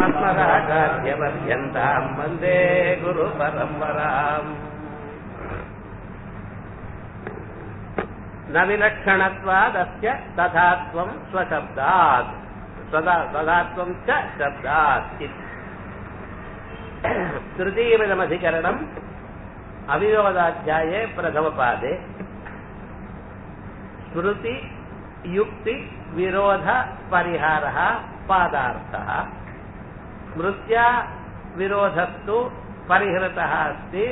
अस्मदाचार्यपर्यन्ताम् वन्दे गुरुपरम्पराम् न विलक्षणत्वादस्य तथात्वम् स्वशब्दात् स्वदा- तथात्वम् च शब्दात् इति तृतीयमिदमधिकरणम् अविरोधाध्याये प्रथमपादे स्मृति युक्ति विरोध परिहारः पादार्थः स्मृत्या विरोधस्तु परिहृतः अस्ति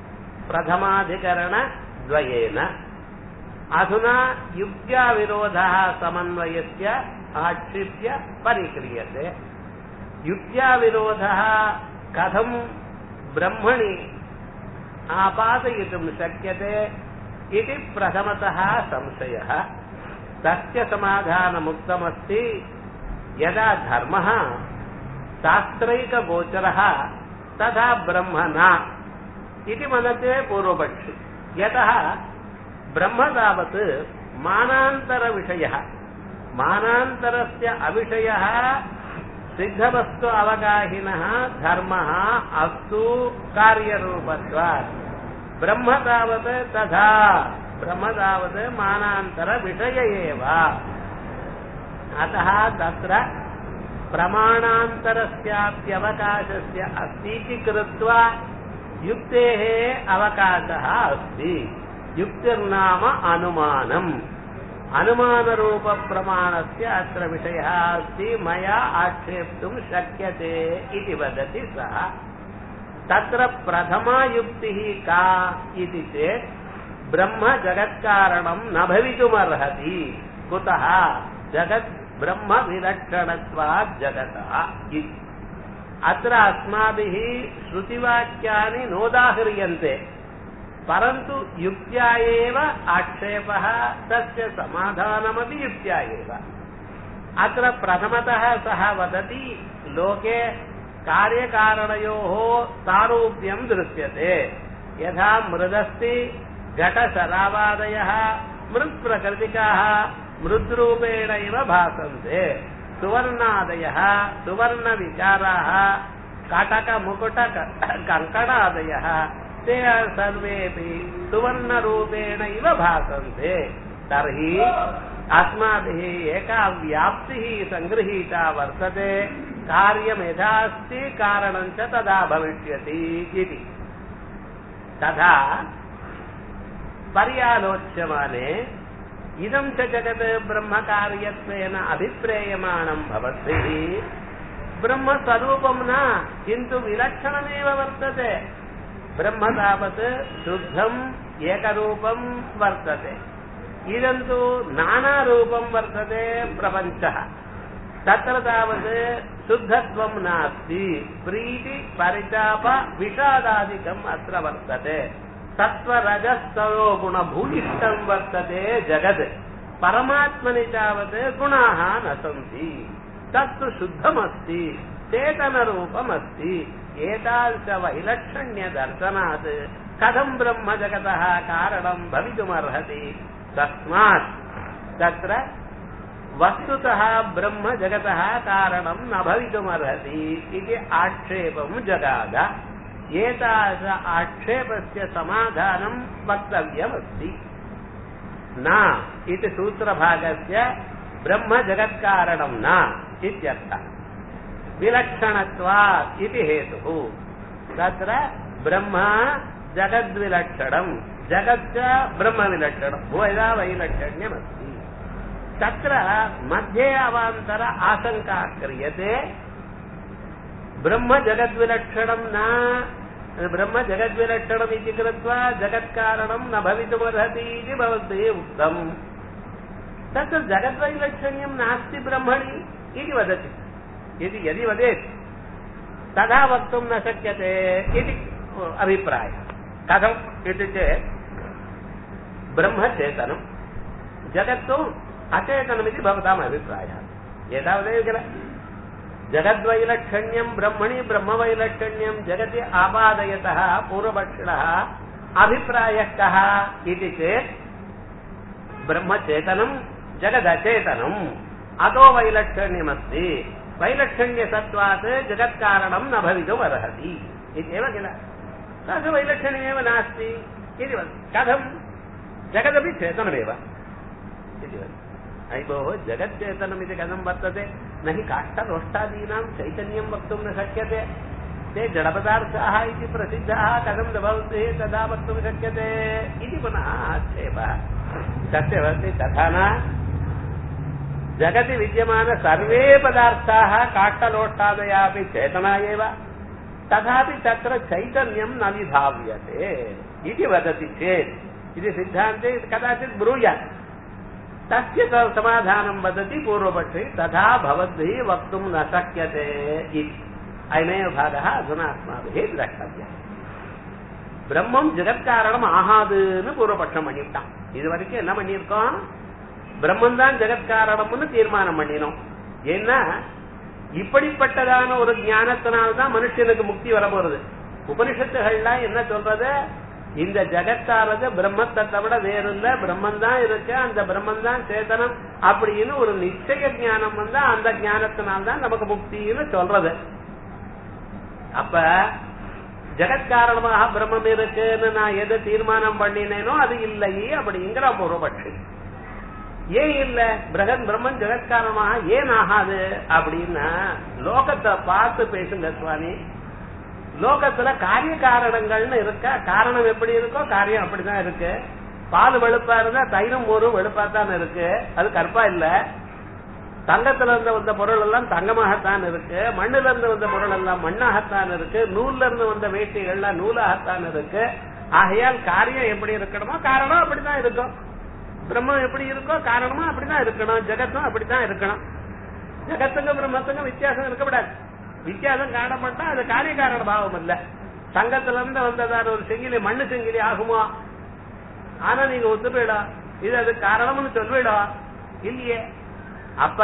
प्रथमाधिकरणद्वयेन अधुना युक्त्या विरोधः समन्वयस्य आक्षिप्य परिक्रियते युक्त्या विरोधः कथं ब्रह्मणि आपादयितुं शक्यते इति प्रथमतः संशयः तस्य समाधानमुक्तमस्ति यदा धर्मः शास्त्रैकगोचरः तथा ब्रह्म न इति मनते पूर्वपक्षि यतः ब्रह्म तावत् मानान्तरविषयः मानान्तरस्य अविषयः सिद्धवस्तु अवगाहिनः धर्मः अस्तु कार्यरूपत्वात् ब्रह्म तावत् तथा ब्रह्म तावत् मानान्तरविषय एव अतः तत्र प्रमाणान्तरस्याप्यवकाशस्य अस्तीति कृत्वा युक्तेः अवकाशः अस्ति युक्तिर्नाम अनुमानम् अनुमानरूपप्रमाणस्य अत्र विषयः अस्ति मया आक्षेप्तुं शक्यते इति वदति सः तत्र प्रथमा युक्तिः का इति चेत् ब्रह्म जगत्कारणं न भवितुमर्हति कुतः जगत् ब्रह्म विलक्षणत्वात् जगतः इति अत्र अस्माभिः श्रुतिवाक्यानि नोदाह्रियन्ते परन्तु युक्त्या एव आक्षेपः तस्य समाधानमपि युक्त्या एव अत्र प्रथमतः सः वदति लोके कार्यकारणयोः सारूप्यं दृश्यते यथा मृदस्ति घटशरावादयः मृत्प्रकृतिकाः मृद्रूपेण इव भासन्ते सुवर्णादयः सुवर्णविचाराः कटकमुकुटक कङ्कणादयः ते सर्वेपि सुवर्णरूपेण इव भासन्ते तर्हि अस्माभिः एका व्याप्तिः सङ्गृहीता वर्तते कार्यं यथा अस्ति कारणं च तदा भविष्यति इति तथा पर्यालोच्यमाने इदं च जगत् ब्रह्मकार्यत्वेन अभिप्रेयमाणं भवद्भिः ब्रह्मस्वरूपं न किन्तु विलक्षणमेव वर्तते ब्रह्म तावत् शुद्धम् एकरूपं वर्तते इदं तु नानारूपं वर्तते प्रपञ्चः तत्र तावत् शुद्धत्वं नास्ति प्रीति परिताप विषादादिकम् अत्र वर्तते सत्त्वरजस्तरो गुणभूयिष्ठं वर्तते जगत् परमात्मनि तावत् गुणाः न सन्ति तत्तु शुद्धमस्ति चेतनरूपमस्ति एतादृशवैलक्षण्यदर्शनात् कथं ब्रह्म जगतः कारणं भवितुमर्हति तस्मात् तत्र वस्तुतः ब्रह्म जगतः कारणं न भवितुमर्हति इति आक्षेपं जगाद एतादृश आक्षेपस्य समाधानं वक्तव्यमस्ति न इति सूत्रभागस्य ब्रह्म जगत्कारणं न इत्यर्थः विलक्षणत्वात् इति हेतुः तत्र ब्रह्म जगद्विलक्षणम् जगच्च ब्रह्मविलक्षणम् भुवदा वैलक्षण्यमस्ति तत्र मध्ये अवान्तर आशङ्का क्रियते ब्रह्म जगद्विलक्षणं न ब्रह्म जगद्विलक्षणम् इति कृत्वा जगत्कारणं न भवितुमर्हति इति भवद्भिः उक्तम् तत्र जगद्वैलक्षण्यं नास्ति ब्रह्मणि इति वदति यदि यदि वदेत् तथा वक्तुं न शक्यते इति अभिप्रायः कथम् इति चेत् ब्रह्मचेतनं जगत्तु अचेतनमिति भवताम् अभिप्रायः एतावदेव किल जगद्वैलक्षण्यं ब्रह्मणि ब्रह्मवैलक्षण्यं जगति आपादयतः पूर्वपक्षिणः अभिप्रायः कः इति चेत् ब्रह्मचेतनं जगदचेतनम् अतो वैलक्षण्यमस्ति वैलक्षण्य सत्त्वात् जगत्कारणं न भवितुम् अर्हति इत्येव किल तस्य वैलक्षण्यमेव नास्ति इति वदति कथं जगदपि चेतनमेव इति वदति अयि भोः जगच्चेतनमिति कथं वर्तते न हि काष्ठरोष्टादीनां चैतन्यं वक्तुं न शक्यते ते जडपदार्थाः इति प्रसिद्धाः कथं न भवन्ति तदा वक्तुं शक्यते इति पुनः आक्षेपः तस्य वदति तथा न जगति विद्यमान सर्वे पदार्थाः काष्ठलोष्टादया अपि चेतना एव तथापि तत्र चैतन्यं न विभाव्यते इति वदति चेत् इति सिद्धान्ते कदाचित् ब्रूयात् तस्य स- समाधानं वदति पूर्वपक्षे तथा भवद्भिः वक्तुं न शक्यते इति अयमेव भागः अधुना अस्माभिः द्रष्टव्यः பிரம்மம் ஜெகத்காரணம் ஆகாதுன்னு பூர்வபட்சம் பண்ணிவிட்டான் இது வரைக்கும் என்ன பண்ணியிருக்கோம் பிரம்மன் தான் ஜெகத்காரணம்னு தீர்மானம் பண்ணினோம் ஏன்னா இப்படிப்பட்டதான ஒரு ஞானத்தினால்தான் மனுஷனுக்கு முக்தி வர போறது உபனிஷத்துகள்லாம் என்ன சொல்றது இந்த ஜெகத்தானது பிரம்மத்தை தவிர வேறு இல்ல பிரம்மன் தான் இருக்கு அந்த பிரம்மன் தான் சேதனம் அப்படின்னு ஒரு நிச்சய ஞானம் வந்தா அந்த ஞானத்தினால்தான் நமக்கு முக்தின்னு சொல்றது அப்ப ஜெகத்காரணமாக பிரம்மம் இருக்குன்னு நான் எதை தீர்மானம் பண்ணினேனோ அது இல்லை அப்படிங்கிற பூர்வபட்சி ஏன் இல்ல பிரகன் பிரம்மன் ஜெகத்காரணமாக ஏன் ஆகாது அப்படின்னா லோகத்தை பார்த்து பேசுங்க சுவாமி லோகத்துல காரிய காரணங்கள்னு இருக்கா காரணம் எப்படி இருக்கோ காரியம் அப்படிதான் இருக்கு பால் வெளுப்பா இருந்தா தயிரும் மோரும் வெளுப்பா தான் இருக்கு அது கற்பா இல்ல தங்கத்துல இருந்து வந்த பொருள் எல்லாம் தங்கமாகத்தான் இருக்கு மண்ணுல இருந்து வந்த பொருள் எல்லாம் மண்ணாகத்தான் இருக்கு நூல்ல இருந்து வந்த வேட்டிகள்லாம் நூலாகத்தான் இருக்கு ஆகையால் காரியம் எப்படி இருக்கணுமோ காரணம் அப்படிதான் இருக்கும் பிரம்மம் எப்படி இருக்கோ காரணமும் அப்படிதான் இருக்கணும் ஜெகத்தும் அப்படித்தான் இருக்கணும் ஜெகத்துக்கும் பிரம்மத்துக்கும் வித்தியாசம் இருக்கக்கூடாது வித்தியாசம் காணப்பட்டா அது காரிய காரண பாவம் இல்ல தங்கத்துல இருந்து வந்ததான ஒரு செங்கிலி மண்ணு செங்கிலி ஆகுமா ஆனா நீங்க ஒத்துப்பீடா இது அது காரணம்னு சொல்லுவீடா இல்லையே அப்ப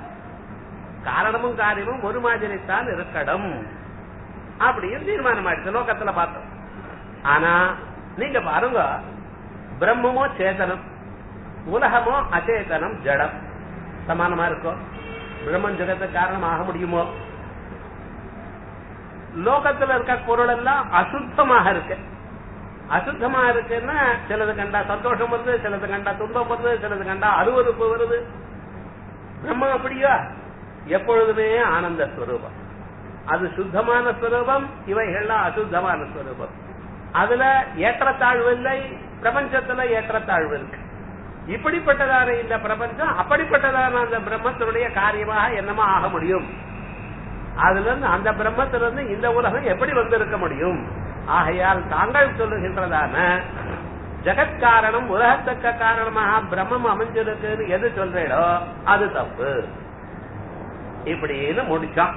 காரணமும் காரியமும் ஒரு மாதிரித்தான் இருக்கணும் அப்படின்னு தீர்மானம் ஆயிடுச்சு லோகத்துல பார்த்தோம் ஆனா நீங்க பாருங்க பிரம்மமோ சேதனம் உலகமோ அச்சேதனம் ஜடம் சமானமா இருக்கும் பிரம்மன் ஜெகத்துக்கு காரணம் ஆக முடியுமோ லோகத்துல இருக்க பொருள் எல்லாம் அசுத்தமாக இருக்கு அசுத்தமா இருக்குன்னா சிலது கண்டா சந்தோஷம் வருது சிலது கண்டா துன்பம் வருது சிலது கண்டா அருவறுப்பு வருது பிரம்மம் அப்படியா எப்பொழுதுமே ஆனந்த ஸ்வரூபம் அது சுத்தமான ஸ்வரூபம் இவைகள்லாம் அசுத்தமான ஸ்வரூபம் அதுல ஏற்றத்தாழ்வு இல்லை பிரபஞ்சத்துல ஏற்றத்தாழ்வு இருக்கு இப்படிப்பட்டதான இந்த பிரபஞ்சம் அப்படிப்பட்டதான அந்த பிரம்மத்தினுடைய காரியமாக என்னமா ஆக முடியும் அதுல இருந்து அந்த பிரம்மத்திலிருந்து இந்த உலகம் எப்படி வந்திருக்க முடியும் ஆகையால் தாங்கள் சொல்லுகின்றதான ஜெகத்காரணம் உலகத்துக்கு காரணமாக பிரம்மம் அமைஞ்சிருக்குன்னு எது சொல்றீடோ அது தப்பு இப்படின்னு முடிச்சான்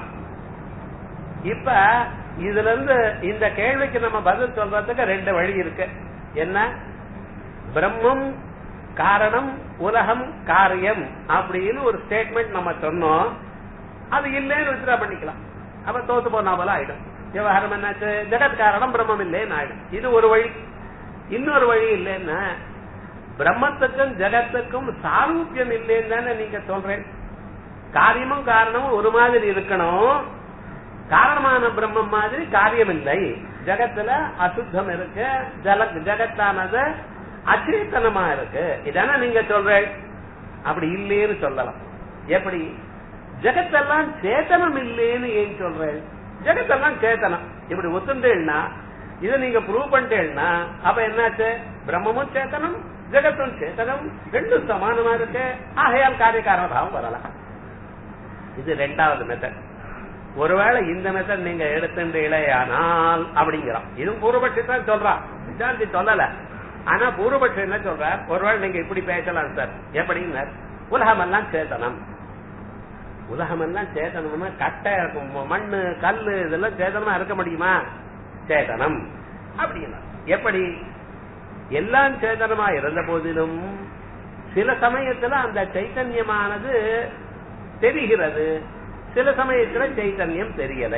இப்ப இதுல இருந்து இந்த கேள்விக்கு நம்ம பதில் சொல்றதுக்கு ரெண்டு வழி இருக்கு என்ன பிரம்மம் காரணம் உலகம் காரியம் அப்படின்னு ஒரு ஸ்டேட்மெண்ட் நம்ம சொன்னோம் அது இல்லைன்னு வித்ரா பண்ணிக்கலாம் அப்ப தோத்து போனா போல ஆயிடும் விவகாரம் என்னாச்சு ஜெகத் காரணம் பிரம்மம் இல்லைன்னு ஆயிடும் இது ஒரு வழி இன்னொரு வழி இல்லைன்னா பிரம்மத்துக்கும் ஜெகத்துக்கும் சாரூபியம் இல்லைன்னு தானே நீங்க சொல்றேன் காரியமும் காரணமும் ஒரு மாதிரி இருக்கணும் காரணமான பிரம்மம் மாதிரி காரியம் இல்லை ஜகத்துல அசுத்தம் இருக்கு ஜல ஜகத்தானது அச்சேத்தனமா இருக்கு இதானே நீங்க சொல்றேன் அப்படி இல்லைன்னு சொல்லலாம் எப்படி ஜெகத்தெல்லாம் சேத்தனம் இல்லைன்னு ஏன் சொல்றேன் ஜெகத்தெல்லாம் சேத்தனம் இப்படி ஒத்துண்டேன்னா இதை நீங்க ப்ரூவ் பண்ணிட்டேன்னா அப்ப என்னாச்சு பிரம்மமும் சேத்தனம் ஜெகத்தும் சேத்தனம் ரெண்டும் சமானமா இருக்கு ஆகையால் காரியக்காரண பாவம் வரலாம் இது ரெண்டாவது மெத்தட் ஒருவேளை இந்த மெத்தட் நீங்க எடுத்துட்டீங்களேயானால் அப்படிங்கிறோம் இதுவும் பூர்வபட்சி தான் சொல்றான் சித்தாந்தி சொல்லல ஆனா பூர்வபட்சி என்ன சொல்றார் ஒருவேளை நீங்க இப்படி பேசலாம் சார் எப்படின்னு உலகமெல்லாம் சேத்தனம் உலகமெல்லாம் சேதனம்னா கட்டை இருக்கும் மண்ணு கல்லு இதெல்லாம் சேதனமா இருக்க முடியுமா சேதனம் அப்படின்னா எப்படி எல்லாம் சேதனமா இருந்த போதிலும் சில சமயத்துல அந்த சைத்தன்யமானது தெரிகிறது சில சமயத்துல சைத்தன்யம் தெரியலை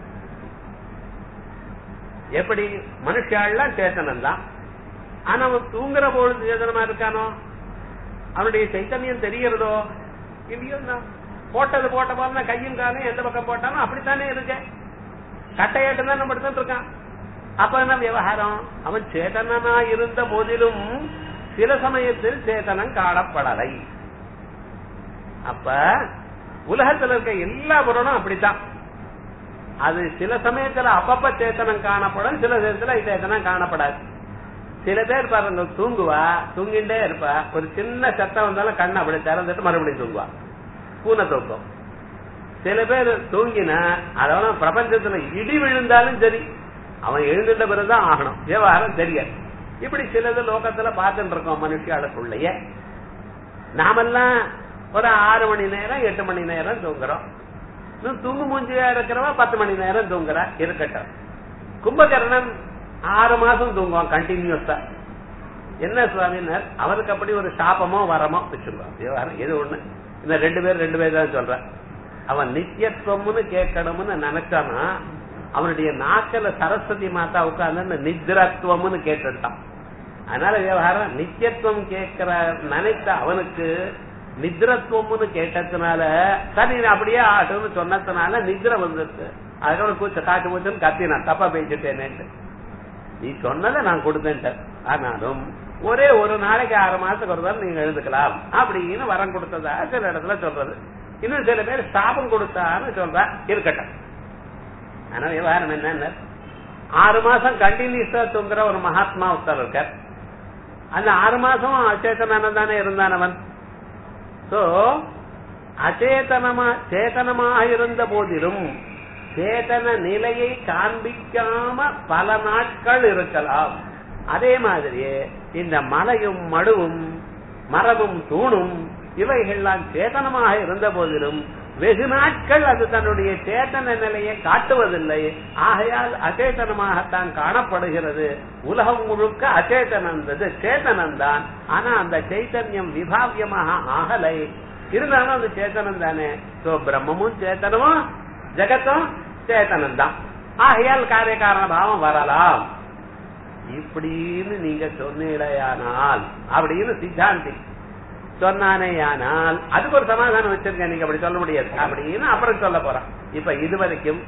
எப்படி மனுஷாலாம் சேத்தனம் தான் ஆனா அவன் தூங்குற பொழுது சேதனமா இருக்கானோ அவனுடைய சைத்தன்யம் தெரிகிறதோ இல்லையோ போட்டது போட்ட போல கையும் காலும் எந்த பக்கம் போட்டாலும் அப்படித்தானே இருக்கு கட்டையாட்டு தான் நம்ம எடுத்துட்டு இருக்கான் அப்ப என்ன விவகாரம் அவன் சேதனனா இருந்த போதிலும் சில சமயத்தில் சேதனம் காணப்படலை அப்ப உலகத்துல இருக்க எல்லா பொருளும் அப்படித்தான் அது சில சமயத்துல அப்பப்ப சேத்தனம் காணப்படும் சில சமயத்துல சேத்தனம் காணப்படாது சில பேர் பாருங்க தூங்குவா தூங்கிட்டே இருப்பா ஒரு சின்ன சத்தம் வந்தாலும் கண்ணை அப்படி திறந்துட்டு மறுபடியும் தூங்குவா பூனை தூக்கம் சில பேர் தூங்கினா அதோட பிரபஞ்சத்துல இடி விழுந்தாலும் சரி அவன் எழுந்துட்ட பிறகுதான் ஆகணும் விவகாரம் தெரியாது இப்படி சிலது லோகத்துல பார்த்துட்டு இருக்கோம் மனுஷியாளுக்குள்ளேயே நாமெல்லாம் ஒரு ஆறு மணி நேரம் எட்டு மணி நேரம் தூங்குறோம் இன்னும் தூங்கு மூஞ்சியா இருக்கிறவா பத்து மணி நேரம் தூங்குறா இருக்கட்டும் கும்பகர்ணன் ஆறு மாசம் தூங்குவான் கண்டினியூஸா என்ன சுவாமினர் அவருக்கு அப்படி ஒரு சாபமோ வரமோ வச்சிருவான் விவகாரம் எது ஒண்ணு இந்த ரெண்டு பேர் ரெண்டு பேர் தான் சொல்றேன் அவன் நித்தியத்துவம்னு கேட்கணும்னு நினைச்சானா அவனுடைய நாக்கல சரஸ்வதி மாதா உட்கார்ந்து நித்ரத்துவம்னு கேட்டுட்டான் அதனால விவகாரம் நித்தியத்துவம் கேட்கிற நினைத்த அவனுக்கு நித்ரத்துவம்னு கேட்டதுனால சரி நீ அப்படியே ஆட்டுன்னு சொன்னதுனால நித்ர வந்துருக்கு அதோட கூச்ச காட்டு மூச்சுன்னு கத்தி நான் தப்பா பேசிட்டேனேன்ட்டு நீ சொன்னதை நான் கொடுத்தேன் ஆனாலும் ஒரே ஒரு நாளைக்கு ஆறு மாசத்துக்கு ஒரு தடவை நீங்க எழுதுக்கலாம் அப்படின்னு வரம் கொடுத்ததா சில இடத்துல சொல்றது இன்னும் சில பேர் சாபம் கொடுத்தான்னு சொல்றா இருக்கட்டும் ஆனா விவகாரம் என்ன ஆறு மாசம் கண்டினியூஸா தூங்குற ஒரு மகாத்மா ஒருத்தர் இருக்கார் அந்த ஆறு மாசம் அச்சேதனான தானே இருந்தான் அவன் சோ அச்சேதனமா சேதனமாக இருந்த போதிலும் சேதன நிலையை காண்பிக்காம பல நாட்கள் இருக்கலாம் அதே மாதிரியே இந்த மலையும் மடுவும் மரமும் தூணும் இவைகள்லாம் சேதனமாக இருந்த போதிலும் வெகு நாட்கள் அது தன்னுடைய சேத்தன நிலையை காட்டுவதில்லை ஆகையால் அச்சேதனமாகத்தான் காணப்படுகிறது உலகம் முழுக்க அச்சேதனந்தது சேத்தனம் தான் ஆனா அந்த சைத்தன்யம் விபாவியமாக ஆகலை இருந்தாலும் அது சேத்தனம் தானே சோ பிரம்மமும் சேத்தனமும் ஜெகத்தும் சேத்தனம் தான் ஆகையால் காரிய காரண பாவம் வரலாம் இப்படின்னு நீங்க சொன்னீடையானால் அப்படின்னு சித்தாந்தி சொன்னானேயானால் அதுக்கு ஒரு சமாதானம் வச்சிருக்கேன் நீங்க அப்படி சொல்ல முடியாது அப்படின்னு அப்புறம் சொல்ல போறான் இப்ப இது வரைக்கும்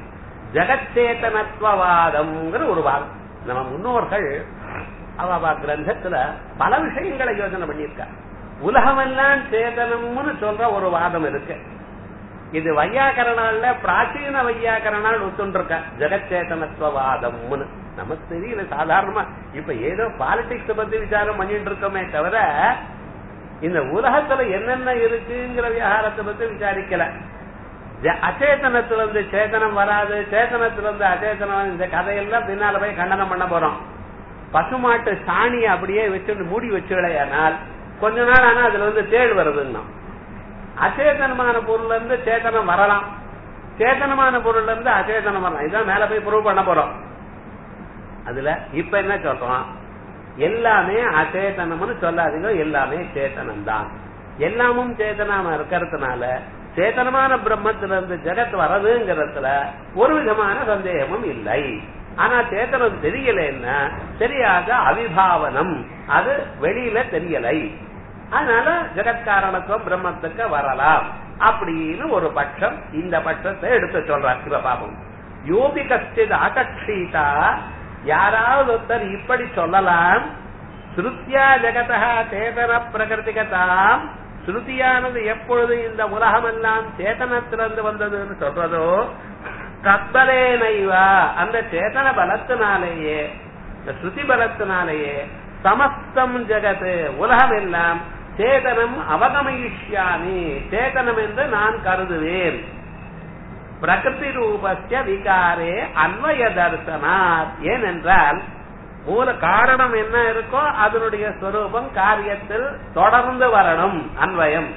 ஜெகச்சேதனத்துவவாதம்ங்கிற ஒரு வாதம் நம்ம முன்னோர்கள் அவ கிரந்தத்துல பல விஷயங்களை யோசனை பண்ணியிருக்கா உலகமெல்லாம் சேதனம்னு சொல்ற ஒரு வாதம் இருக்கு இது வையாக்கரணால பிராச்சீன வையாக்கரணால் ஒத்துண்டிருக்க ஜெகச்சேதனத்துவவாதம்னு நமக்கு தெரியல சாதாரணமா இப்ப ஏதோ பாலிடிக்ஸ் பத்தி விசாரம் பண்ணிட்டு இருக்கோமே தவிர இந்த உலகத்துல என்னென்ன இருக்குங்கிற விவகாரத்தை பத்தி விசாரிக்கல அச்சேதனத்துல இருந்து சேதனம் வராது சேதனத்துல இருந்து அச்சேதனம் இந்த கதையெல்லாம் பின்னால போய் கண்டனம் பண்ண போறோம் பசுமாட்டு சாணியை அப்படியே வச்சு மூடி வச்சுடையானால் கொஞ்ச நாள் ஆனா அதுல இருந்து தேள் வருதுன்னா அச்சேதனமான பொருள்ல இருந்து சேதனம் வரலாம் சேதனமான பொருள்ல இருந்து அச்சேதனம் வரலாம் இதான் மேல போய் ப்ரூவ் பண்ண போறோம் அதுல இப்ப என்ன சொல்றோம் எல்லாமே அச்சேதனம்னு சொல்லாதீங்க எல்லாமே சேத்தனம் தான் எல்லாமும் சேத்தனமா இருக்கிறதுனால சேத்தனமான பிரம்மத்துல இருந்து ஜெகத் வரதுங்கிறதுல ஒரு விதமான சந்தேகமும் இல்லை ஆனா சேத்தனம் தெரியலன்னா தெரியாத அவிபாவனம் அது வெளியில தெரியலை அதனால ஜெகத்காரணத்துவம் பிரம்மத்துக்கு வரலாம் அப்படின்னு ஒரு பட்சம் இந்த பட்சத்தை எடுத்து சொல்றார் சிவ பாபம் யோபி கஷ்டித் அகக்ஷீதா யாராவது ஒருத்தர் இப்படி சொல்லலாம் ஸ்ருத்தியா ஜெகதா சேதன பிரகிருதிகதாம் ஸ்ருதியானது எப்பொழுது இந்த உலகம் எல்லாம் சேதனத்திலிருந்து வந்ததுன்னு சொல்றதோ தத்பலே நைவா அந்த சேதன பலத்தினாலேயே இந்த ஸ்ருதி பலத்தினாலேயே சமஸ்தம் ஜெகத் உலகம் எல்லாம் சேதனம் அவகமயிஷ்யாமி சேதனம் என்று நான் கருதுவேன் பிரகிருதி ரூபஸ்ய விகாரே அன்வய தர்சனாத் ஏனென்றால் மூல காரணம் என்ன இருக்கோ அதனுடைய ஸ்வரூபம் காரியத்தில் தொடர்ந்து வரணும் அன்வயம்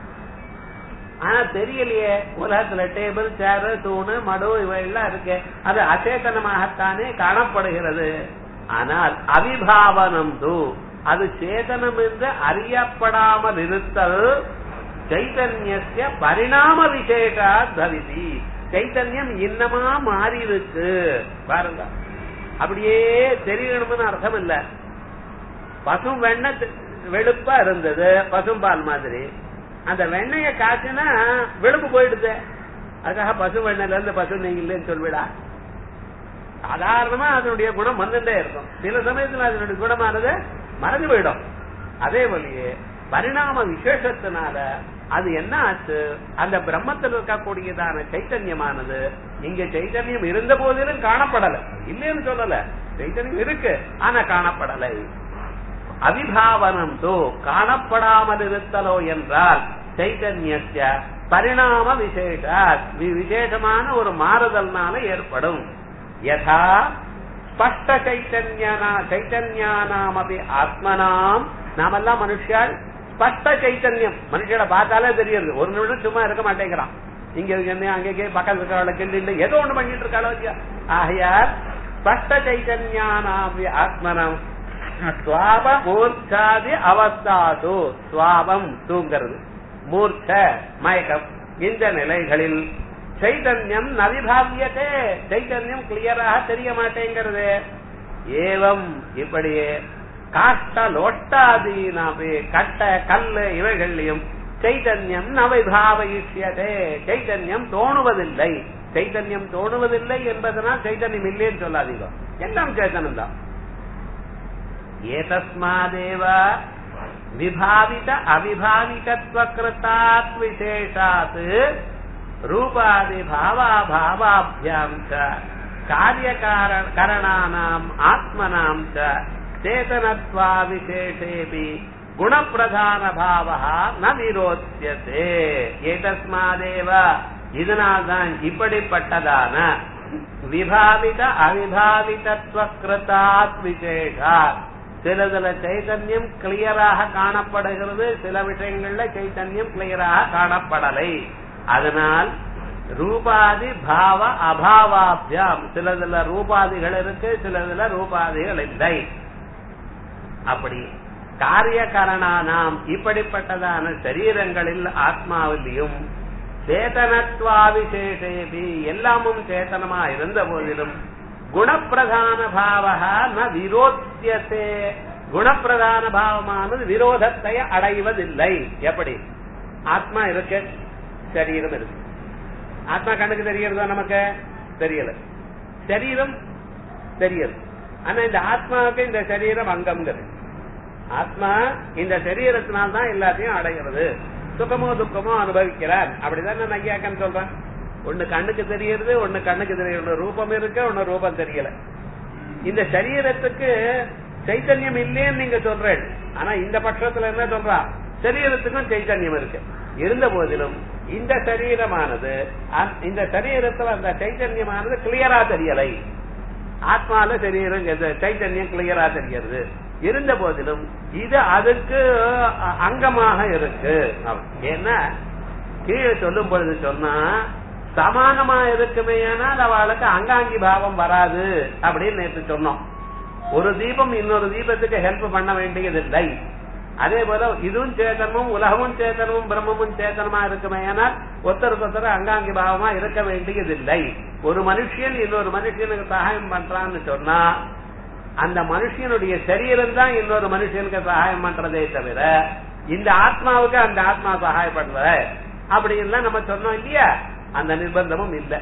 ஆனா தெரியலையே உலகத்துல டேபிள் சேரு தூணு மடு இவையெல்லாம் இருக்கு அது அச்சேதனமாகத்தானே காணப்படுகிறது ஆனால் அவிபாவனம் தூ அது சேதனம் என்று அறியப்படாமல் இருத்தல் சைத்தன்யசிய பரிணாம விசேஷா தவிதி சைத்தன்யம் இன்னமா மாறி இருக்கு பாருங்க அப்படியே தெரியணும்னு அர்த்தம் இல்ல பசும் வெண்ண வெளுப்பா இருந்தது பசும்பால் மாதிரி அந்த வெண்ணெய காய்ச்சினா வெளுப்பு போயிடுது அதுக்காக பசு வெண்ணெயில இருந்து பசு நெய் இல்லைன்னு சொல்விடா சாதாரணமா அதனுடைய குணம் வந்துட்டே இருக்கும் சில சமயத்துல அதனுடைய குணமானது மறைஞ்சு போயிடும் அதே போலயே பரிணாம விசேஷத்தினால அது என்ன ஆச்சு அந்த பிரம்மத்தில் இருக்கக்கூடியதான சைத்தன்யமானது இங்க சைத்தன்யம் இருந்த போதிலும் காணப்படல இல்லைன்னு சொல்லல சைத்தன்யம் இருக்கு ஆனா காணப்படலை அவிபாவனம் தோ காணப்படாமல் இருத்தலோ என்றால் சைத்தன்யஸ்ய பரிணாம விசேஷ விசேஷமான ஒரு மாறுதல்னால ஏற்படும் யதா ஸ்பஷ்ட சைத்தன்யனா சைத்தன்யானாம் அப்படி ஆத்மனாம் நாமெல்லாம் மனுஷால் ஸ்பஷ்ட சைத்தன்யம் மனுஷனை பார்த்தாலே தெரியுது ஒரு நிமிடம் சும்மா இருக்க மாட்டேங்கிறான் இங்க இருக்கு அங்கே பக்கத்துல இருக்கிறவளை கிண்டு ஏதோ ஒண்ணு பண்ணிட்டு இருக்காளோ இல்லையா ஆகையால் ஸ்பஷ்ட சைத்தன்யானாம் ஆத்மனம் சுவாப மூர்ச்சாதி அவஸ்தாது சுவாபம் தூங்கிறது மூர்ச்ச மயக்கம் இந்த நிலைகளில் சைதன்யம் நவிபாவியத்தே சைதன்யம் கிளியராக தெரிய மாட்டேங்கிறது ஏவம் இப்படியே காஷ்ட லோட்டாதீனாபே கட்ட கல்லு இவைகள்லையும் சைதன்யம் நவிபாவயிஷ்யதே சைதன்யம் தோணுவதில்லை சைதன்யம் தோணுவதில்லை என்பதனால் சைதன்யம் இல்லைன்னு சொல்லாதீங்க எல்லாம் சேத்தனம் தான் ஏதஸ்மாதேவ விபாவித அவிபாவிகத்வ கிருத்தாத் விசேஷாத் ரூபாதி பாவாபாவாபியாம் ச காரியகரணானாம் ஆத்மனாம் ச சேதனத்வா விசேஷேபி குணப்பிரதான பாவா ந விரோத்தியதே ஏதஸ்மாதேவ இதனால்தான் இப்படிப்பட்டதான விபாவித அவிபாவிதத்துவ கிருத்தாத் விசேஷாத் சிலதுல சைதன்யம் கிளியராக காணப்படுகிறது சில விஷயங்கள்ல சைத்தன்யம் கிளியராக காணப்படலை அதனால் ரூபாதி பாவ அபாவாபியாம் சிலதுல ரூபாதிகள் இருக்கு சிலதுல ரூபாதிகள் இல்லை அப்படி காரிய காரணானாம் இப்படிப்பட்டதான சரீரங்களில் ஆத்மாவிலையும் சேதனத்வாவிசேஷேபி எல்லாமும் சேத்தனமா இருந்த போதிலும் குணப்பிரதான பாவகா ந விரோத்தியத்தே குணப்பிரதான பாவமானது விரோதத்தை அடைவதில்லை எப்படி ஆத்மா இருக்கு சரீரம் இருக்கு ஆத்மா கண்ணுக்கு தெரியறதா நமக்கு தெரியல சரீரம் தெரியுது ஆனா இந்த ஆத்மாவுக்கு இந்த சரீரம் அங்கம்ங்கிறது ஆத்மா இந்த சரீரத்தினால்தான் எல்லாத்தையும் அடைகிறது சுகமோ துக்கமோ அனுபவிக்கிறார் அப்படிதான் நான் ஐயாக்கன்னு சொல்றேன் ஒண்ணு கண்ணுக்கு தெரியறது ஒண்ணு கண்ணுக்கு தெரியறது ரூபம் இருக்கு ஒண்ணு ரூபம் தெரியல இந்த சரீரத்துக்கு சைத்தன்யம் இல்லைன்னு நீங்க சொல்றேன் ஆனா இந்த பட்சத்துல என்ன சொல்றா சரீரத்துக்கும் சைத்தன்யம் இருக்கு இருந்த போதிலும் இந்த சரீரமானது இந்த சரீரத்துல அந்த சைத்தன்யமானது கிளியரா தெரியலை ஆத்மால சரீரம் சைத்தன்யம் கிளியரா தெரிகிறது இருந்த போதிலும் இது அதுக்கு அங்கமாக இருக்கு ஏன்னா கீழே சொல்லும் பொழுது சொன்னா சமானமா இருக்குமே ஆனால் அவளுக்கு அங்காங்கி பாவம் வராது அப்படின்னு நேற்று சொன்னோம் ஒரு தீபம் இன்னொரு தீபத்துக்கு ஹெல்ப் பண்ண வேண்டியதில்லை அதே போல இதுவும் சேத்தனமும் உலகமும் சேத்தனமும் பிரம்மமும் சேத்தனமா இருக்குமே ஆனால் ஒருத்தருக்கு ஒருத்தர் அங்காங்கி பாவமா இருக்க வேண்டியதில்லை ஒரு மனுஷன் இன்னொரு மனுஷனுக்கு சகாயம் பண்றான்னு சொன்னா அந்த மனுஷனுடைய சரீரம் தான் இன்னொரு மனுஷனுக்கு சகாயம் பண்றதே தவிர இந்த ஆத்மாவுக்கு அந்த ஆத்மா சகாயப்படுற அப்படின்லாம் நம்ம சொன்னோம் இல்லையா அந்த நிர்பந்தமும் இல்லை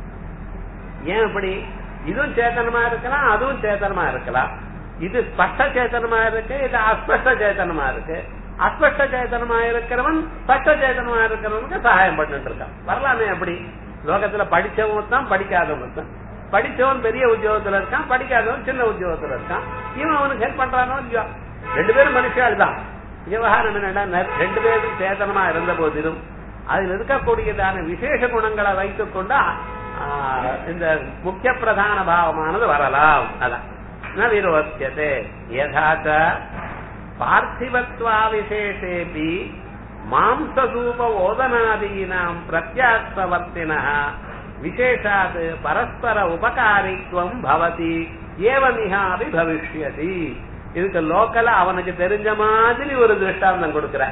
ஏன் இப்படி இதுவும் சேத்தனமா இருக்கலாம் அதுவும் சேத்தனமா இருக்கலாம் இது ஸ்பஷ்ட சேத்தனமா இருக்கு இது அஸ்பஷ்ட சேத்தனமா இருக்கு அஸ்பஷ்ட சேத்தனமா இருக்கிறவன் ஸ்பஷ்ட சேத்தனமா இருக்கிறவனுக்கு சகாயம் பண்ணிட்டு இருக்கான் வரலாமே அப்படி லோகத்துல படிச்சவன் தான் படிக்காதவன் தான் படிச்சவன் பெரிய உத்தியோகத்துல இருக்கான் படிக்காதவன் சின்ன உத்தியோகத்துல இருக்கான் இவன் அவனுக்கு ஹெல்ப் பண்றானோ இல்லையோ ரெண்டு பேரும் மனுஷால் தான் விவகாரம் என்னன்னா ரெண்டு பேரும் சேதனமா இருந்த போதிலும் அதில் இருக்கக்கூடியதான விசேஷ குணங்களை வைத்துக் கொண்டு இந்த முக்கிய பிரதான பாவமானது வரலாம் அதான் ந விரோத்தியதே யதாச்ச பார்த்திவத்வா விசேஷேபி மாம்சசூப ஓதனாதீனாம் பிரத்யாத்வர்த்தின விசேஷாத் பரஸ்பர உபகாரித்துவம் பவதி ஏவமிகாபி பவிஷ்யதி இதுக்கு லோக்கல அவனுக்கு தெரிஞ்ச மாதிரி ஒரு திருஷ்டாந்தம் கொடுக்கிற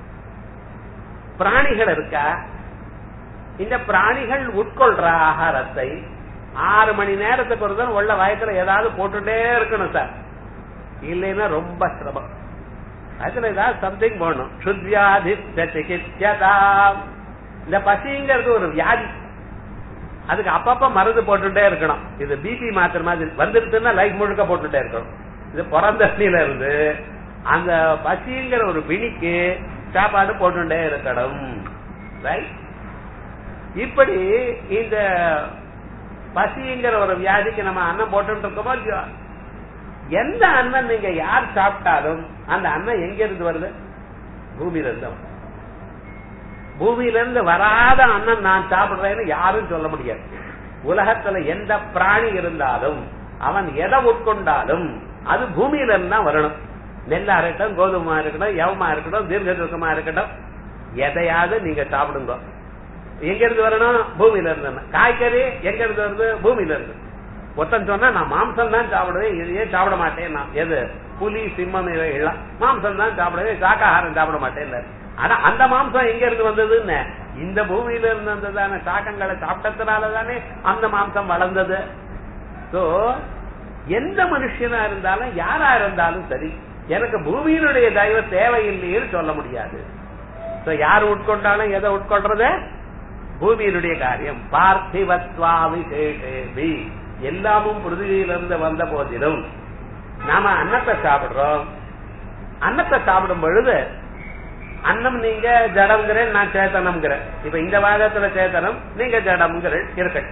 பிராணிகள் இருக்கா இந்த பிராணிகள் உட்கொள்ற ஆகாரத்தை ஆறு மணி நேரத்துக்கு ஒரு தான் உள்ள வயத்துல ஏதாவது போட்டுட்டே இருக்கணும் சார் இல்லைன்னா ரொம்ப சிரமம் அதுல ஏதாவது சம்திங் போடணும் சுத்வியாதி சிகிச்சதா இந்த பசிங்கிறது ஒரு வியாதி அதுக்கு அப்பப்ப மருந்து போட்டுட்டே இருக்கணும் இது பிபி மாத்திர மாதிரி வந்துருச்சுன்னா லைஃப் முழுக்க போட்டுட்டே இருக்கணும் இது பிறந்தண்ணில இருந்து அந்த பசிங்கிற ஒரு பிணிக்கு சாப்பாடு போட்டுட்டே இருக்கணும் ரைட் இப்படி இந்த பசிங்கிற ஒரு வியாதிக்கு நம்ம அன்னம் போட்டு இருக்கோமோ இல்லையோ எந்த அன்னம் நீங்க யார் சாப்பிட்டாலும் அந்த அன்னம் எங்க இருந்து வருது பூமியில இருந்து வருது. பூமியில இருந்து வராத அன்னம் நான் சாப்பிடுறேன்னு யாரும் சொல்ல முடியாது உலகத்துல எந்த பிராணி இருந்தாலும் அவன் எதை உட்கொண்டாலும் அது பூமியில இருந்து தான் வரணும் நெல்லா இருக்கட்டும் கோதுமா இருக்கட்டும் யவமா இருக்கட்டும் தீர்க்க தூக்கமா இருக்கட்டும் எதையாவது நீங்க சாப்பிடுங்க எங்க இருந்து வரணும் பூமியில இருந்து காய்கறி எங்க இருந்து வருது பூமியில இருந்து ஒருத்தன் சொன்னா நான் மாம்சம் தான் சாப்பிடுவேன் இதையே சாப்பிட மாட்டேன் நான் எது புலி சிம்மம் இவைகள்லாம் மாம்சம் தான் சாப்பிடுவேன் சாக்காகாரம் சாப்பிட மாட்டேன் ஆனா அந்த மாம்சம் எங்க இருந்து வந்ததுன்னு இந்த பூமியில இருந்து வந்ததான சாக்கங்களை சாப்பிட்டதுனால தானே அந்த மாம்சம் வளர்ந்தது சோ எந்த மனுஷனா இருந்தாலும் யாரா இருந்தாலும் சரி எனக்கு பூமியினுடைய தயவு தேவையில்லைன்னு சொல்ல முடியாது சோ யார் உட்கொண்டாலும் எதை உட்கொள்றது பூமியினுடைய காரியம் பார்த்திவத்வா விசேஷேபி எல்லாமும் பிருத்திவியிலிருந்து வந்த போதிலும் நாம அன்னத்தை சாப்பிடுறோம் அன்னத்தை சாப்பிடும் பொழுது அன்னம் நீங்க ஜடம்ங்கிறேன் நான் சேத்தனம்ங்கிறேன் இப்ப இந்த வாதத்துல சேத்தனம் நீங்க ஜடம்ங்கிற இருக்கட்டும்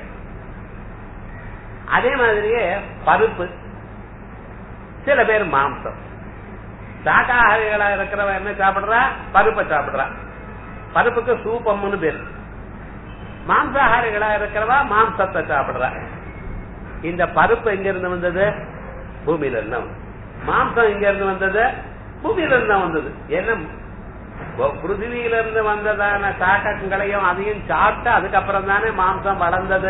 அதே மாதிரியே பருப்பு சில பேர் மாம்சம் சாகாகாரிகளா இருக்கிறவன் என்ன சாப்பிடுறா பருப்பை சாப்பிடுறா பருப்புக்கு சூப்பம்னு பேரு மாம்சாகாரிகளா இருக்கிறவா மாம்சத்தை சாப்பிடுறா இந்த பருப்பு எங்க இருந்து வந்தது பூமியில இருந்து வந்தது. மாம்சம் எங்க இருந்து வந்தது பூமியில இருந்து தான் வந்தது என்ன பிருத்திவியில இருந்து வந்ததான சாக்கங்களையும் அதையும் சாப்பிட்டு அதுக்கப்புறம் தானே மாம்சம் வளர்ந்தது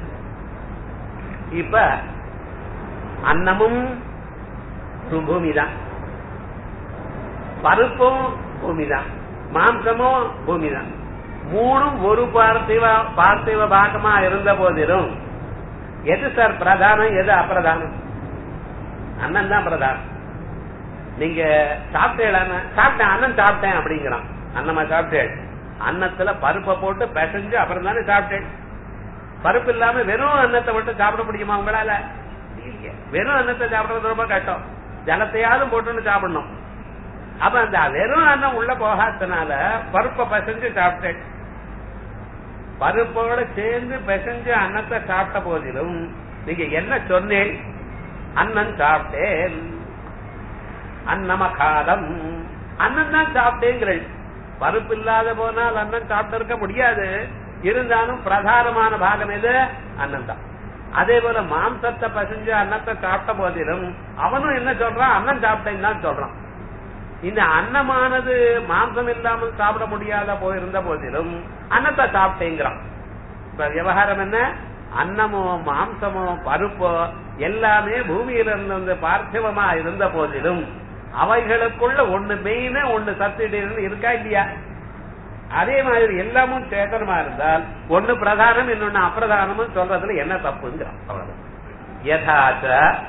இப்ப அன்னமும் பூமி தான் பருப்பும் பூமி தான் மாம்சமும் பூமி தான் மூணும் ஒரு பார்த்திவ பார்த்திவ பாகமா இருந்த போதிலும் எது சார் பிரதானம் எது அப்பிரதானம் அண்ணன் தான் பிரதானம் நீங்க சாப்பிட்டேன் சாப்பிட்டேன் அண்ணன் சாப்பிட்டேன் அப்படிங்கிறான் அன்னமா சாப்பிட்டேன் அன்னத்துல பருப்பை போட்டு பிசைஞ்சு அப்புறம் தானே சாப்பிட்டேன் பருப்பு இல்லாம வெறும் அன்னத்தை மட்டும் சாப்பிட முடியுமா உங்களால இல்லையே. வெறும் அன்னத்தை சாப்பிடுறது ரொம்ப கஷ்டம் ஜலத்தையாவது போட்டுன்னு சாப்பிடணும் அப்ப அந்த வெறும் அன்னம் உள்ள போகாதனால பருப்பை பிசைஞ்சு சாப்பிட்டேன் பருப்போட சேர்ந்து பிசைஞ்சு அன்னத்தை சாப்பிட்ட போதிலும் நீங்க என்ன சொன்னேன் அன்னம் சாப்பிட்டேன் அன்னமகாதம் அன்னம் தான் சாப்பிட்டேங்கிறேன் பருப்பு இல்லாத போனால் அன்னம் சாப்பிட்டு இருக்க முடியாது இருந்தாலும் பிரதானமான பாகம் எது அன்னம் தான் அதே போல மாம்சத்தை பசஞ்சு அன்னத்தை சாப்பிட்ட போதிலும் அவனும் என்ன சொல்றான் அன்னம் சாப்பிட்டேன்னு தான் சொல்றான் இந்த அன்னமானது மாம்சம் இல்லாமல் சாப்பிட முடியாத போயிருந்த போதிலும் அன்னத்தை சாப்பிட்டேங்கிறான் இப்ப விவகாரம் என்ன அன்னமோ மாம்சமோ பருப்போ எல்லாமே பூமியில இருந்து வந்து பார்த்திவமா இருந்த போதிலும் அவைகளுக்குள்ள ஒண்ணு மெயினா ஒண்ணு சப்சிடின்னு இருக்கா இல்லையா அதே மாதிரி எல்லாமும் சேதனமா இருந்தால் ஒண்ணு பிரதானம் இன்னொன்னு அப்பிரதானமும் சொல்றதுல என்ன தப்புங்கிறான் அவ்வளவு யதாச்ச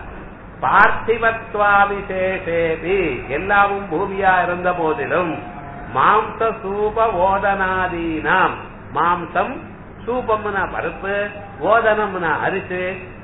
பார்த்திவத்வாவிசேஷேபி எல்லாமும் பூமியா இருந்த போதிலும் மாம்ச சூப ஓதனாதீனாம் மாம்சம் சூபம்னா பருப்பு ஓதனம்னா அரிசி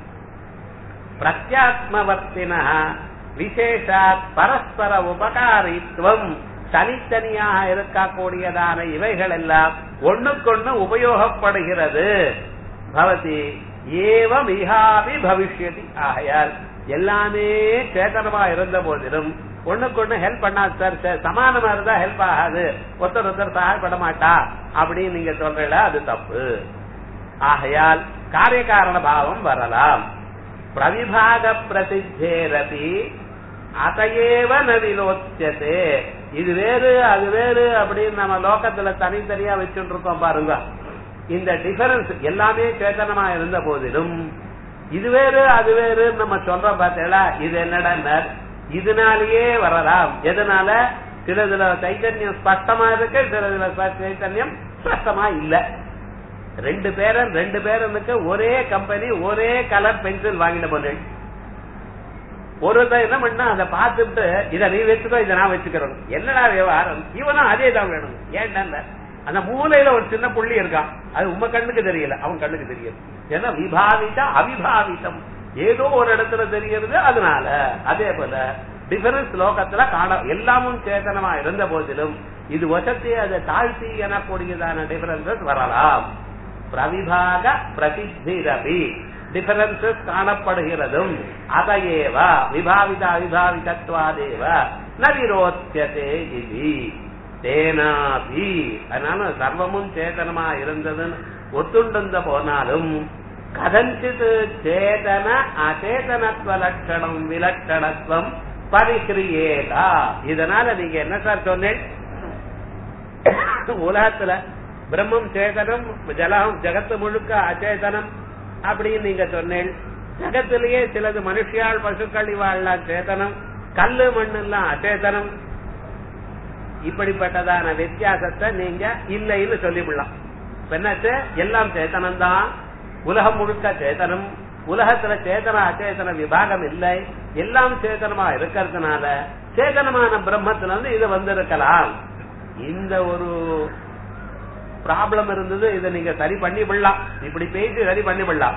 பிரத்யாத்மவர்த்தின விசேஷாத் பரஸ்பர உபகாரித்துவம் தனித்தனியாக இருக்கக்கூடியதான இவைகள் எல்லாம் ஒண்ணுக்கொண்ணு உபயோகப்படுகிறது பவதி ஏவம் இஹாபி பவிஷ்யதி ஆகையால் எல்லாமே சேதனமா இருந்த போதிலும் ஒண்ணுக்கு ஹெல்ப் பண்ணாது சார் சார் சமானமா இருந்தா ஹெல்ப் ஆகாது ஒருத்தர் ஒருத்தர் சகாயப்பட மாட்டா அப்படின்னு நீங்க சொல்றீங்களா அது தப்பு ஆகையால் காரிய காரண பாவம் வரலாம் பிரவிபாக பிரசித்தேரபி அதையேவ நவிலோச்சதே இது வேறு அது வேறு அப்படின்னு நம்ம லோகத்துல தனித்தனியா வச்சுட்டு இருக்கோம் பாருங்க இந்த டிஃபரன்ஸ் எல்லாமே சேத்தனமா இருந்த போதிலும் இது வேறு அது வேறு நம்ம சொல்றோம் பார்த்தீங்களா இது என்னடா இதனாலேயே வரலாம் எதனால சிலதுல சைத்தன்யம் ஸ்பஷ்டமா இருக்கு சிலதுல சைத்தன்யம் ஸ்பஷ்டமா இல்ல ரெண்டு பேரும் ரெண்டு பேருக்கு ஒரே கம்பெனி ஒரே கலர் பென்சில் வாங்கின போது ஒருத்தன் என்ன பண்ணா அதை பார்த்துட்டு இதை நீ வச்சுக்கோ இதை நான் வச்சுக்கிறோம் என்னடா விவகாரம் இவனும் அதே தான் வேணும் ஏன்டா அந்த மூலையில ஒரு சின்ன புள்ளி இருக்கான் அது உங்க கண்ணுக்கு தெரியல அவன் கண்ணுக்கு தெரியுது ஏன்னா விபாவிதா அவிபாவிதம் ஏதோ ஒரு இடத்துல தெரிகிறது அதனால அதே போல டிஃபரன்ஸ் லோகத்துல காண எல்லாமும் சேதனமா இருந்த போதிலும் இது வசத்தை அதை தாழ்த்தி எனக்கூடியதான டிஃபரன்சஸ் வரலாம் பிரவிபாக பிரசித்திரபி டிஃபரன்சஸ் காணப்படுகிறதும் அதையேவ விபாவித அவிபாவிதத்வாதேவ ந விரோத்தியதே இது தேனாபி அதனால சர்வமும் சேதனமா இருந்ததுன்னு ஒத்துண்டிருந்த போனாலும் கதஞ்சித் சேதன அச்சேதனத்துவ லட்சணம் விலட்சணத்துவம் பரிகிரியேதா இதனால நீங்க என்ன சார் சொன்னேன் உலகத்துல பிரம்மம் சேதனம் ஜலம் ஜகத்து முழுக்க அச்சேதனம் அப்படின்னு நீங்க சொன்னேன் ஜகத்திலேயே சிலது மனுஷியால் பசுக்கள் இவாள்லாம் சேதனம் கல்லு மண்ணு எல்லாம் அச்சேதனம் இப்படிப்பட்டதான வித்தியாசத்தை நீங்க இல்லைன்னு சொல்லிவிடலாம் என்னாச்சு எல்லாம் சேத்தனம் தான் உலகம் முழுக்க சேத்தனம் உலகத்துல சேதன அச்சேதன விபாகம் இல்லை எல்லாம் சேதனமா இருக்கிறதுனால சேதனமான பிரம்மத்துல இருந்து இது வந்திருக்கலாம் இந்த ஒரு ப்ராப்ளம் இருந்தது இதை நீங்க சரி பண்ணி விடலாம் இப்படி பேசி சரி பண்ணி விடலாம்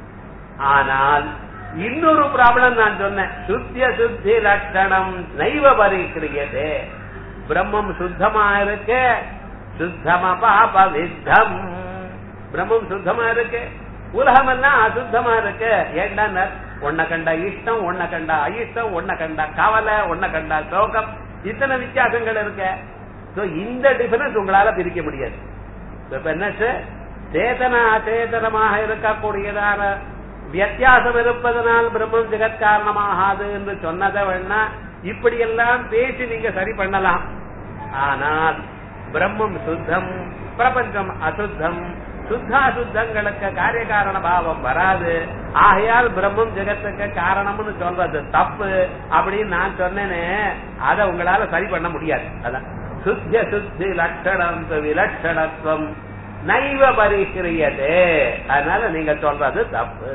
ஆனால் இன்னொரு ப்ராப்ளம் நான் சொன்னேன் சுத்திய சுத்தி லட்சணம் நைவ பரிக்கிரியதே பிரம்மம் சுத்தமா இருக்கு சுத்தம பாப வித்தம் பிரம்மம் சுத்தமா இருக்கு உலகம் எல்லாம் அசுத்தமா இருக்கு ஏண்டா உன்னை கண்டா இஷ்டம் உன்னை கண்டா அயிஷ்டம் உன்னை கண்டா கவலை உன்னை கண்டா சோகம் இத்தனை வித்தியாசங்கள் இருக்கு இந்த டிஃபரன்ஸ் உங்களால பிரிக்க முடியாது இப்ப என்ன சேதன அச்சேதனமாக இருக்கக்கூடியதான வித்தியாசம் இருப்பதனால் பிரம்மம் ஜெகத் காரணமாகாது என்று சொன்னதை வேணா இப்படியெல்லாம் பேசி நீங்க சரி பண்ணலாம் ஆனால் பிரம்மம் சுத்தம் பிரபஞ்சம் அசுத்தம் சுத்தாசுத்தங்களுக்கு காரிய காரண பாவம் வராது ஆகையால் பிரம்மம் ஜெகத்துக்கு காரணம்னு சொல்றது தப்பு அப்படின்னு நான் சொன்னேனே அதை உங்களால சரி பண்ண முடியாது அதான் சுத்திய சுத்தி லட்சணம் விலட்சணத்துவம் நைவ பரிகிரியதே அதனால நீங்க சொல்றது தப்பு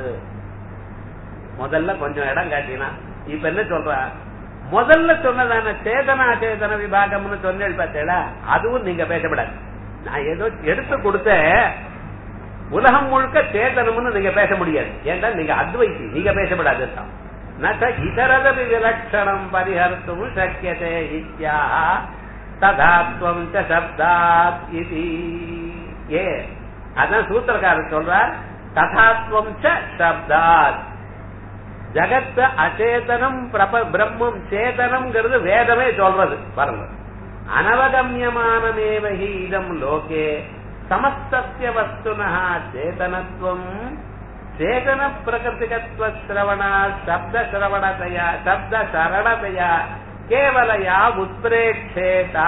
முதல்ல கொஞ்சம் இடம் காட்டினா இப்ப என்ன சொல்ற முதல்ல சொன்னதான சேதனா சேதன விபாகம்னு சொன்னேன் பார்த்தேடா அதுவும் நீங்க பேசப்படாது நான் ஏதோ எடுத்து கொடுத்தேன் உலகம் முழுக்க சேதனம்னு நீங்க பேச முடியாது ஏன்டா நீங்க அத்வைத்தி நீங்க பேசப்படாது நச்ச இதரதபி விலட்சணம் பரிஹர்த்தும் சக்கியதே இத்யா ததாத்வம் ச சப்தாத் இது ஏ அதான் சூத்திரக்காரர் சொல்றார் ததாத்வம் ச சப்தாத் ஜகத்த அச்சேதனம் பிரம்மம் சேதனம்ங்கிறது வேதமே சொல்றது பாருங்க அனவகமியமானமேவகி இதம் லோகே சமஸ்தஸ்ய வஸ்துனா சேதனத்துவம் சேதன பிரகிருதிகத்துவ சிரவணா சப்த சிரவணதையா சப்த சரணதையா கேவலையா உத்பிரேட்சேதா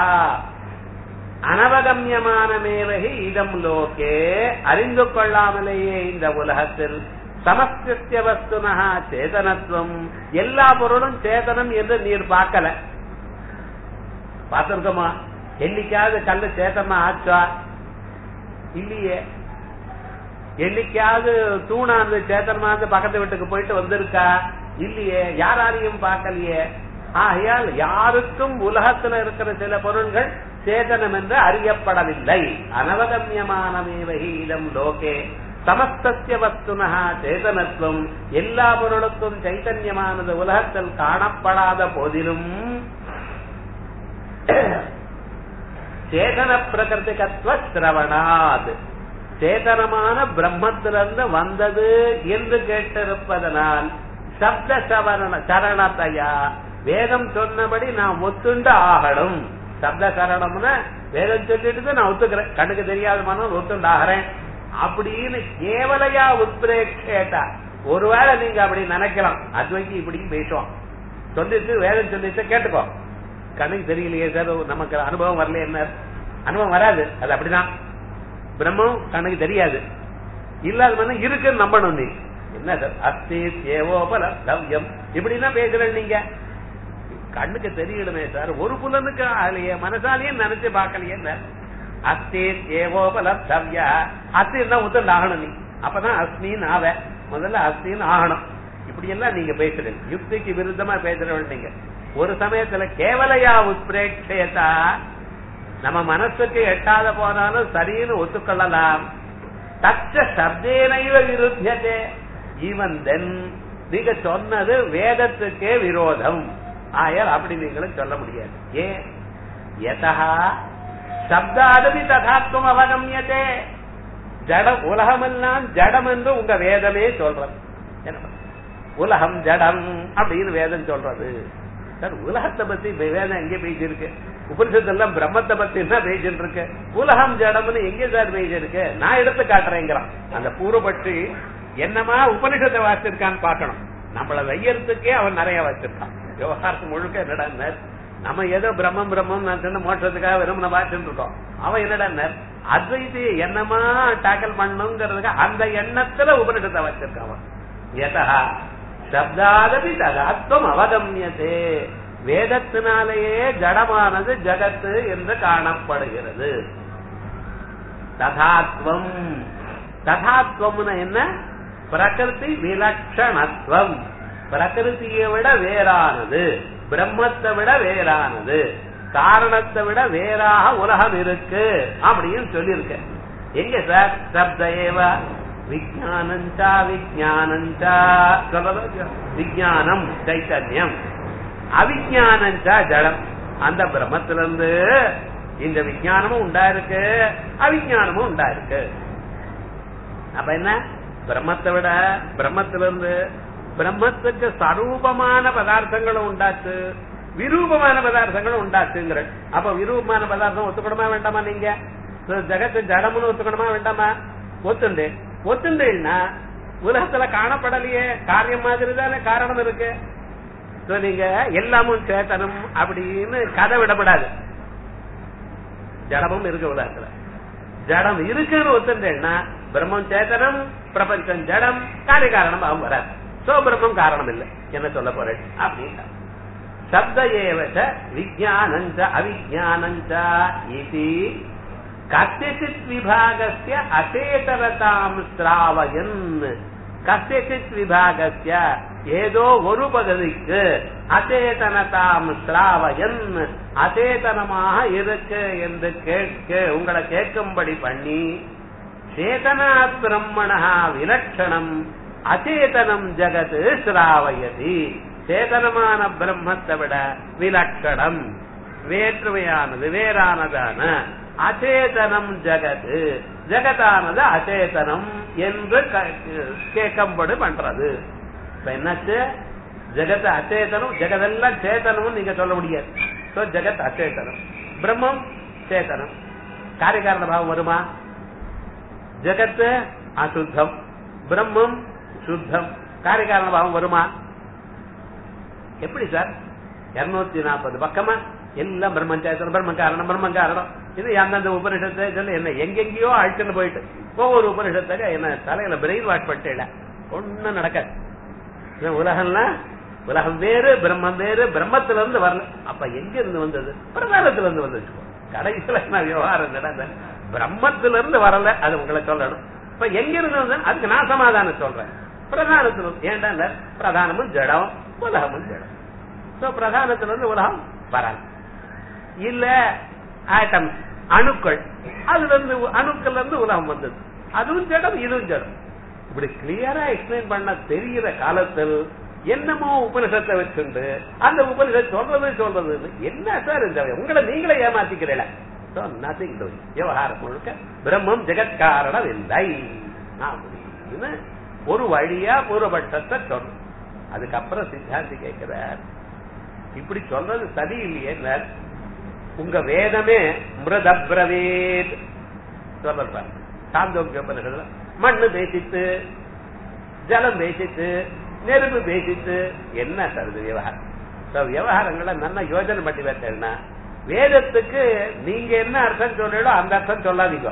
அனவகமியமானமேவகி இதம் லோகே அறிந்து கொள்ளாமலேயே இந்த உலகத்தில் சமஸ்திய வஸ்துனா சேதனத்துவம் எல்லா பொருளும் சேதனம் என்று நீர் பார்க்கல பார்த்திருக்கோமா என்னைக்காவது கல்லு சேதமா ஆச்சா இல்லையே என்னைக்காவது தூணாந்து சேத்தனமாந்து பக்கத்து வீட்டுக்கு போயிட்டு வந்திருக்கா இல்லையே யாராலையும் பார்க்கலையே ஆகையால் யாருக்கும் உலகத்துல இருக்கிற சில பொருள்கள் சேதனம் என்று அறியப்படவில்லை அனவகமியமானமேவகி இடம் லோகே சமஸ்திய வஸ்துனா சேதனத்துவம் எல்லா பொருளுக்கும் சைத்தன்யமானது உலகத்தில் காணப்படாத போதிலும் சேதன பிரகிருதிகத்துவ சிரவணாத் சேதனமான பிரம்மத்திலிருந்து வந்தது என்று கேட்டிருப்பதனால் சப்த சவரண சரணத்தையா வேதம் சொன்னபடி நான் ஒத்துண்டு ஆகணும் சப்த சரணம்னு வேதம் சொல்லிட்டு நான் ஒத்துக்கிறேன் கண்ணுக்கு தெரியாத மனம் ஒத்துண்டு ஆகிறேன் அப்படின்னு கேவலையா உத்பிரேட்டா ஒருவேளை நீங்க அப்படி நினைக்கலாம் அத்வைக்கு இப்படி பேசுவோம் சொல்லிட்டு வேதம் சொல்லிட்டு கேட்டுக்கோ கண்ணுக்கு தெரியலையே சார் நமக்கு அனுபவம் வரல என்ன அனுபவம் வராது அது அப்படிதான் பிரம்மம் கண்ணுக்கு தெரியாது இல்லாத மனம் இருக்குன்னு நம்பணும் நீ என்ன சார் அஸ்தி ஏவோபலவ்யம் இப்படின்னா பேசுறேன் நீங்க கண்ணுக்கு தெரியணுமே சார் ஒரு புலனுக்கு ஆகலையே மனசாலேயே நினைச்சு பார்க்கலையே அஸ்தி ஏவோபலவ்யா அஸ்தி இருந்தா உத்தண்டு ஆகணும் நீ அப்பதான் அஸ்மின்னு ஆவ முதல்ல அஸ்தின்னு ஆகணும் இப்படி எல்லாம் நீங்க பேசுறீங்க யுக்திக்கு விருத்தமா பேசுறவங்க நீங்க ஒரு சமயத்துல கேவலையா உத்பிரேட்சயத்தா நம்ம மனசுக்கு எட்டாத போனாலும் சரின்னு ஒத்துக்கொள்ளலாம் தச்ச சப்தேனைவ விருத்தியதே ஈவன் தென் நீங்க சொன்னது வேதத்துக்கே விரோதம் ஆயால் அப்படி நீங்களும் சொல்ல முடியாது ஏன் யதா சப்தாதபி ததாத்வம் அவகமியதே ஜடம் உலகமெல்லாம் ஜடம் என்று உங்க வேதமே சொல்றது என்ன பண்றது? உலகம் ஜடம் அப்படின்னு வேதம் சொல்றது சார் உலகத்தை பத்தி வேதம் எங்க பேசியிருக்கு உபனிஷத்தெல்லாம் பிரம்மத்தை பத்தி என்ன பேசிட்டு இருக்கு உலகம் ஜடம்னு எங்க சார் பேசியிருக்கு நான் எடுத்து காட்டுறேங்கிறான் அந்த பூர்வபட்சி என்னமா உபனிஷத்தை வாசிச்சிருக்கான்னு பார்க்கணும் நம்மள வையறதுக்கே அவன் நிறைய வச்சிருக்கான் விவகாரத்து முழுக்க என்னடா நம்ம ஏதோ பிரம்மம் பிரம்மம் நான் சொன்ன மோட்சத்துக்காக விரும்பின வாசிட்டு இருக்கோம் அவன் என்னடா அத்வைதி என்னமா டாக்கல் பண்ணுங்கிறதுக்கு அந்த எண்ணத்துல உபனிஷத்தை வச்சிருக்கான் அவன் யதா சப்தாதபி ததாத்வம் அவகமியதே வேதத்தினாலேயே ஜடமானது ஜகத்து என்று காணப்படுகிறது ததாத்வம் ததாத்வம்னு என்ன பிரகிருதி விலட்சணத்துவம் பிரகிருதியை விட வேறானது பிரம்மத்தை விட வேறானது காரணத்தை விட வேறாக உலகம் இருக்கு அப்படின்னு சொல்லியிருக்க எங்க சார் சப்த ஏவ விஜயானஞ்சா விஜயானஞ்சா சொல்றது விஜயானம் சைத்தன்யம் அவிஜானஞ்சா ஜடம் அந்த பிரம்மத்திலிருந்து இந்த விஜயானமும் உண்டா இருக்கு அவிஜானமும் உண்டா இருக்கு அப்ப என்ன பிரம்மத்தை விட பிரம்மத்திலிருந்து பிரம்மத்துக்கு சரூபமான பதார்த்தங்களும் உண்டாச்சு விரூபமான பதார்த்தங்களும் உண்டாச்சுங்கிற அப்ப விரூபமான பதார்த்தம் ஒத்துக்கணுமா வேண்டாமா நீங்க ஜெகத்து ஜடம்னு ஒத்துக்கணுமா வேண்டாமா ஒத்துண்டு ஒத்துண்டேன்னா உலகத்துல காணப்படலையே காரியம் மாதிரி தானே காரணம் இருக்கு So, நீங்க எல்லாமும் சேத்தனம் அப்படின்னு கதை விடப்படாது ஜடமும் இருக்கு உலகத்துல ஜடம் இருக்குன்னு ஒத்துட்டேன்னா பிரம்மம் சேத்தனம் பிரபஞ்சம் ஜடம் காரிய காரணம் அவன் வராது சோ பிரம்மம் காரணம் இல்லை என்ன சொல்ல போறேன் அப்படின்னா சப்த ஏவச்ச விஜயானஞ்ச அவிஜானஞ்ச இது கசித் விபாகஸ்ய அசேதரதாம் ஸ்ராவயன் கசித் விபாகஸ்ய ஏதோ ஒரு பகுதிக்கு அச்சேதனதாம் ஸ்ராவயன் அச்சேதனமாக இருக்கு என்று கேட்க உங்களை கேட்கும்படி பண்ணி சேதனாத் பிரம்மணா விலட்சணம் அச்சேதனம் ஜகத் ஸ்ராவயதி சேதனமான பிரம்மத்தை விட விலட்சணம் வேற்றுமையானது வேறானதான அச்சேதனம் ஜகத்து ஜகத்தானது அச்சேதனம் என்று கேட்கும்படி பண்றது இப்ப என்னாச்சு ஜெகத் அச்சேதனம் ஜெகதெல்லாம் சேத்தனம் நீங்க சொல்ல முடியாது சோ ஜெகத் அச்சேதனம் பிரம்மம் சேத்தனம் காரியகாரண பாவம் வருமா ஜெகத்து அசுத்தம் பிரம்மம் சுத்தம் காரியகாரண பாவம் வருமா எப்படி சார் இருநூத்தி நாற்பது பக்கமா எல்லாம் பிரம்ம சேத்தனம் பிரம்ம காரணம் பிரம்ம காரணம் இது அந்தந்த உபனிஷத்தை சொல்லி என்ன எங்கெங்கயோ அழிச்சுன்னு போயிட்டு ஒவ்வொரு உபனிஷத்துக்கு என்ன தலையில பிரெயின் வாஷ் பண்ணிட்டேன் ஒண்ணும் நடக்காது உலகம்லாம் உலகம் வேறு பிரம்மம் வேறு பிரம்மத்துல இருந்து வரல அப்ப எங்க இருந்து வந்தது பிரதானத்துல இருந்து வந்து கடைசியில நான் விவகாரம் நடந்த பிரம்மத்துல இருந்து வரல அது உங்களை சொல்லணும் இப்ப எங்க இருந்து வந்து அதுக்கு நான் சமாதானம் சொல்றேன் பிரதானத்துல ஏன்டா பிரதானமும் ஜடம் உலகமும் ஜடம் சோ பிரதானத்துல இருந்து உலகம் வராது இல்ல ஆட்டம் அணுக்கள் அதுல இருந்து அணுக்கள்ல இருந்து உலகம் வந்தது அதுவும் ஜடம் இதுவும் ஜடம் இப்படி கிளியரா எக்ஸ்பிளைன் பண்ண தெரிகிற காலத்தில் என்னமோ உபனிஷத்தை வச்சுண்டு அந்த உபனிஷத் சொல்றது சொல்றது என்ன சார் இந்த உங்களை நீங்களே ஏமாத்திக்கிறீங்கள நத்திங் டூயிங் விவகாரம் முழுக்க பிரம்மம் ஜெகத் காரணம் இல்லை அப்படின்னு ஒரு வழியா பூர்வபட்சத்தை சொல்றோம் அதுக்கப்புறம் சித்தாந்தி கேட்கிறார் இப்படி சொல்றது சரியில்லையே உங்க வேதமே மிருதப்ரவேத் சொல்றாரு சாந்தோக்கிய உபனிஷத்துல மண்ணு பேசித்து ஜலம் பேசித்து நெருப்பு பேசித்து என்ன சார் இது விவகாரம் விவகாரங்களை நல்லா யோஜனை பண்ணி வச்சேன்னா வேதத்துக்கு நீங்க என்ன அர்த்தம் சொல்றீங்களோ அந்த அர்த்தம் சொல்லாதீங்க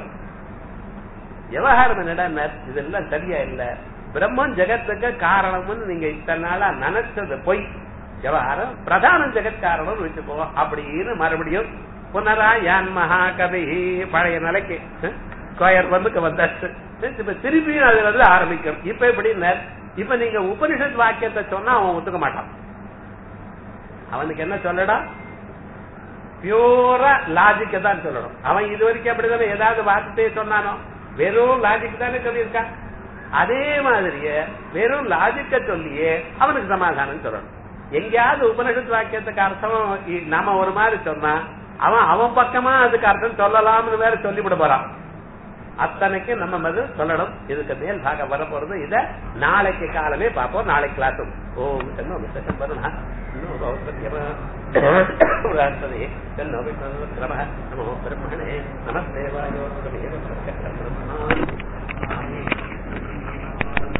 விவகாரம் என்னடா இதெல்லாம் சரியா இல்ல பிரம்மன் ஜெகத்துக்கு காரணம்னு நீங்க இத்தனை நாளா நினைச்சது பொய் விவகாரம் பிரதானம் ஜெகத் காரணம் வச்சுக்கோ அப்படின்னு மறுபடியும் புனரா யான் மகாகவி பழைய நிலைக்கு ஸ்கொயர் வந்துக்கு வந்தாச்சு இப்ப திருப்பியும் அதுல இருந்து ஆரம்பிக்கும் இப்ப எப்படி இப்ப நீங்க உபனிஷத் வாக்கியத்தை சொன்னா அவன் ஒத்துக்க மாட்டான் அவனுக்கு என்ன சொல்லடா பியூரா லாஜிக்க தான் சொல்லணும் அவன் இது வரைக்கும் அப்படிதானே ஏதாவது வார்த்தையை சொன்னானோ வெறும் லாஜிக் தானே சொல்லியிருக்கான் அதே மாதிரியே வெறும் லாஜிக்க சொல்லியே அவனுக்கு சமாதானம் சொல்லணும் எங்கேயாவது உபனிஷத் வாக்கியத்துக்கு அர்த்தம் இ- நாம ஒரு மாதிரி சொன்னா அவன் அவன் பக்கமா அதுக்கு அர்த்தம் சொல்லலாம்னு வேற சொல்லிவிட போறான் அத்தனைக்கு நம்ம பதில் சொல்லணும் இதுக்கு மேல் பாக வர போறது இத நாளைக்கு காலமே பார்ப்போம் நாளைக்கு கிளாஸும் ஓம் சென்னோ மிஸ்டர் வருணா இன்னும் பௌத்தரியமா உதாரணத்ததே சென்னோ விக்ரம நமோ பிரம்மணே நமஸ்தேவாயோ பிரம்மணே